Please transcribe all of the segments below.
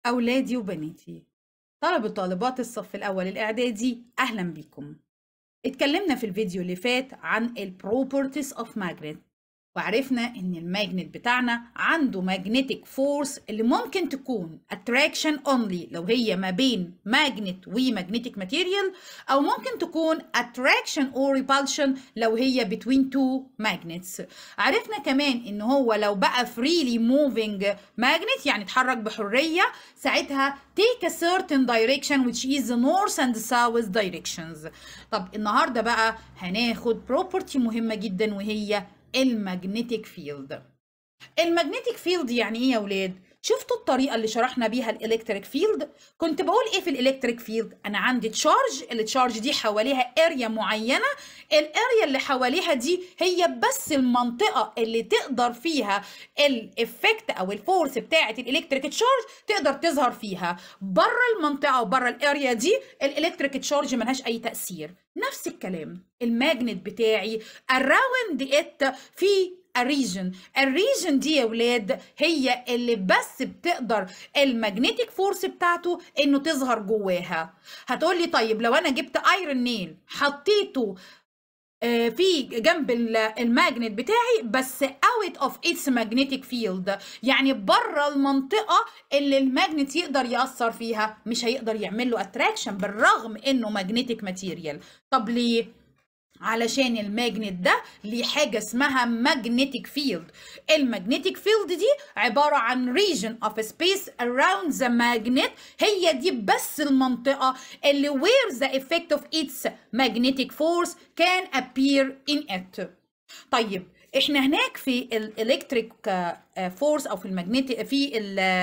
أولادي وبناتي طلبة طالبات الصف الأول الإعدادي أهلا بيكم اتكلمنا في الفيديو اللي فات عن ال properties of magnet وعرفنا ان الماجنت بتاعنا عنده magnetic force اللي ممكن تكون attraction only لو هي ما بين magnet و magnetic material او ممكن تكون attraction or repulsion لو هي between two magnets عرفنا كمان ان هو لو بقى freely moving magnet يعني اتحرك بحرية ساعتها take a certain direction which is the north and south directions طب النهاردة بقى هناخد property مهمة جدا وهي المagnetic field المagnetic field يعني ايه يا ولاد شفتوا الطريقه اللي شرحنا بيها الالكتريك فيلد كنت بقول ايه في الالكتريك فيلد انا عندي تشارج التشارج دي حواليها اريا معينه الاريا اللي حواليها دي هي بس المنطقه اللي تقدر فيها الافكت او الفورس بتاعه الالكتريك تشارج تقدر تظهر فيها بره المنطقه وبره الاريا دي الالكتريك تشارج ملهاش اي تاثير نفس الكلام الماجنت بتاعي around it في الريجن الريجن دي يا ولاد هي اللي بس بتقدر المagnetic فورس بتاعته انه تظهر جواها هتقولي طيب لو انا جبت ايرون نيل حطيته في جنب الماجنت بتاعي بس out of its magnetic field يعني بره المنطقة اللي الماجنت يقدر يأثر فيها مش هيقدر يعمل له attraction بالرغم انه magnetic material طب ليه؟ علشان الماجنت ده ليه حاجه اسمها magnetic field المagnetic field دي عباره عن region of space around the magnet هي دي بس المنطقه اللي where the effect of its magnetic force can appear in it طيب احنا هناك في الالكتريك فورس او في المagnetic في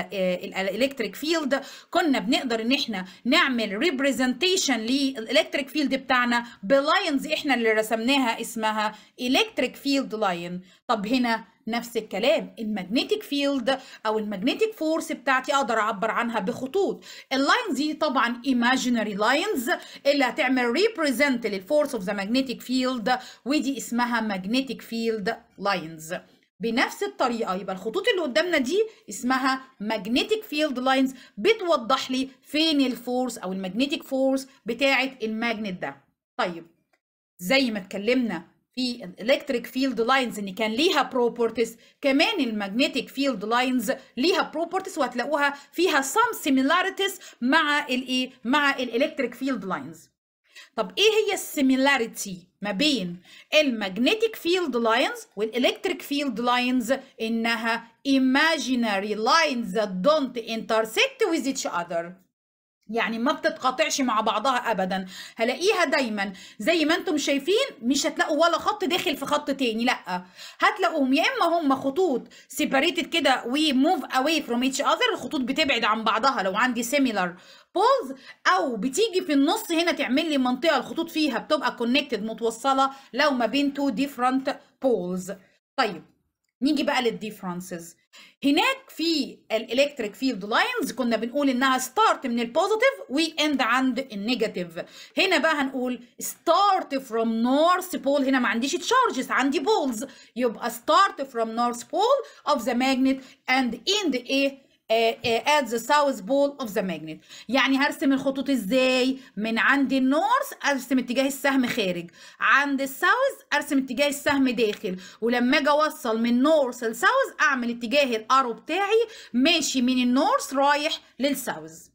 الالكتريك فيلد كنا بنقدر ان احنا نعمل ريبريزنتيشن للالكتريك فيلد بتاعنا بلاينز احنا اللي رسمناها اسمها الكتريك فيلد لاين طب هنا نفس الكلام المagnetic فيلد او المagnetic فورس بتاعتي اقدر اعبر عنها بخطوط اللاينز دي طبعا imaginary لاينز اللي هتعمل represent للفورس اوف ذا magnetic فيلد ودي اسمها magnetic فيلد لاينز بنفس الطريقة يبقى الخطوط اللي قدامنا دي اسمها magnetic field lines بتوضح لي فين الفورس او المagnetic فورس بتاعة الماجنت ده طيب زي ما اتكلمنا في الالكتريك فيلد لاينز ان كان ليها بروبرتيز كمان المagnetic فيلد لاينز ليها بروبرتيز وهتلاقوها فيها some similarities مع الايه مع الالكتريك فيلد لاينز طب ايه هي السيميلاريتي ما بين المagnetic فيلد لاينز والالكتريك فيلد لاينز انها imaginary lines that don't intersect with each other يعني ما بتتقاطعش مع بعضها ابدا هلاقيها دايما زي ما انتم شايفين مش هتلاقوا ولا خط داخل في خط تاني لا هتلاقوهم يا اما هم خطوط سيبريتد كده وي موف اواي فروم ايتش اذر الخطوط بتبعد عن بعضها لو عندي سيميلار بولز او بتيجي في النص هنا تعمل لي منطقه الخطوط فيها بتبقى كونكتد متوصله لو ما بين تو ديفرنت بولز طيب نيجي بقى للديفرنسز هناك في الالكتريك فيلد لاينز كنا بنقول انها ستارت من البوزيتيف واند عند النيجاتيف هنا بقى هنقول ستارت فروم نورث بول هنا ما عنديش تشارجز عندي بولز يبقى ستارت فروم نورث بول اوف ذا ماجنت اند اند ايه at the south pole of the magnet يعني هرسم الخطوط ازاي من عند النورث ارسم اتجاه السهم خارج عند الساوث ارسم اتجاه السهم داخل ولما اجي اوصل من نورث لساوث اعمل اتجاه الارو بتاعي ماشي من النورث رايح للساوث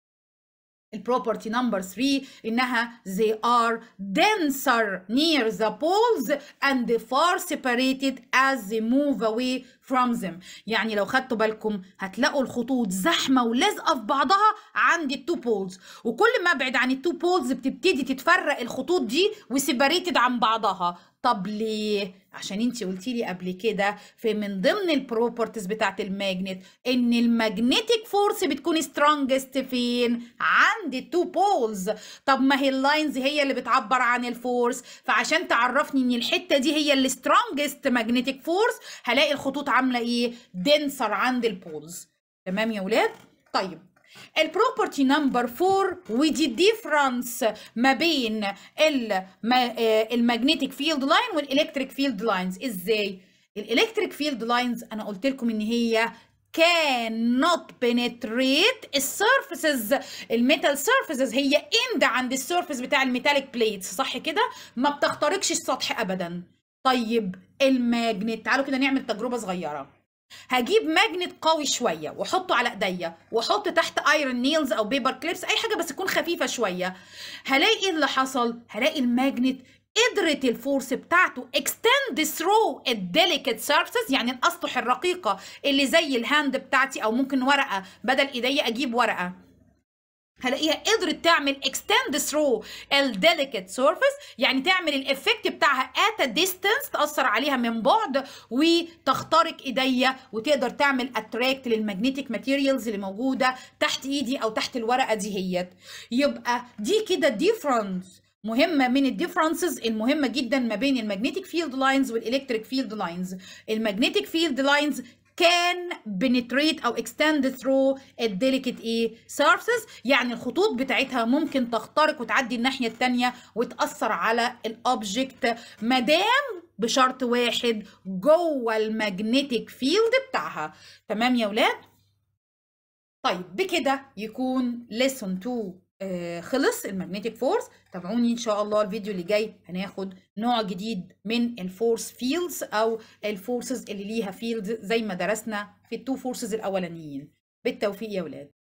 البروبرتي نمبر 3 انها they are denser near the poles and far separated as they move away from them يعني لو خدتوا بالكم هتلاقوا الخطوط زحمه ولازقه في بعضها عند التو بولز وكل ما ابعد عن التو بولز بتبتدي تتفرق الخطوط دي وسيبريتد عن بعضها طب ليه عشان انت قلتي لي قبل كده في من ضمن البروبرتيز بتاعت الماجنت ان الماجنتيك فورس بتكون سترونجست فين عند التو بولز طب ما هي اللاينز هي اللي بتعبر عن الفورس فعشان تعرفني ان الحته دي هي اللي سترونجست ماجنتيك فورس هلاقي الخطوط عامله ايه دنسر عند البولز تمام يا ولاد طيب البروبرتي نمبر 4 ودي ديفرنس ما بين المagnetic فيلد لاين والالكتريك فيلد لاينز ازاي الالكتريك فيلد لاينز انا قلت لكم ان هي cannot penetrate السيرفيسز الميتال سيرفيسز هي اند عند السيرفيس بتاع الميتاليك بليتس صح كده ما بتخترقش السطح ابدا طيب الماجنت تعالوا كده نعمل تجربه صغيره هجيب ماجنت قوي شويه واحطه على ايديا واحط تحت ايرون نيلز او بيبر كليبس اي حاجه بس تكون خفيفه شويه هلاقي ايه اللي حصل هلاقي الماجنت قدرت الفورس بتاعته extend through الديليكت سيرفيسز يعني الاسطح الرقيقه اللي زي الهاند بتاعتي او ممكن ورقه بدل ايديا اجيب ورقه هلاقيها قدرت تعمل extend through الديليكت سيرفيس يعني تعمل الافكت بتاعها at a distance تاثر عليها من بعد وتخترق ايديا وتقدر تعمل اتراكت للمagnetic ماتيريالز اللي موجوده تحت ايدي او تحت الورقه دي هيت يبقى دي كده ديفرنس مهمة من الديفرنسز المهمة جدا ما بين المagnetic فيلد لاينز والالكتريك فيلد لاينز المagnetic فيلد لاينز can penetrate او extend through الديليكت ايه surfaces يعني الخطوط بتاعتها ممكن تخترق وتعدي الناحيه الثانيه وتاثر على الاوبجكت مادام بشرط واحد جوه المagnetic فيلد بتاعها تمام يا ولاد طيب بكده يكون lesson 2 آه خلص المagnetic فورس تابعوني ان شاء الله الفيديو اللي جاي هناخد نوع جديد من الفورس فيلدز او الفورسز اللي ليها فيلد زي ما درسنا في التو فورسز الاولانيين بالتوفيق يا ولاد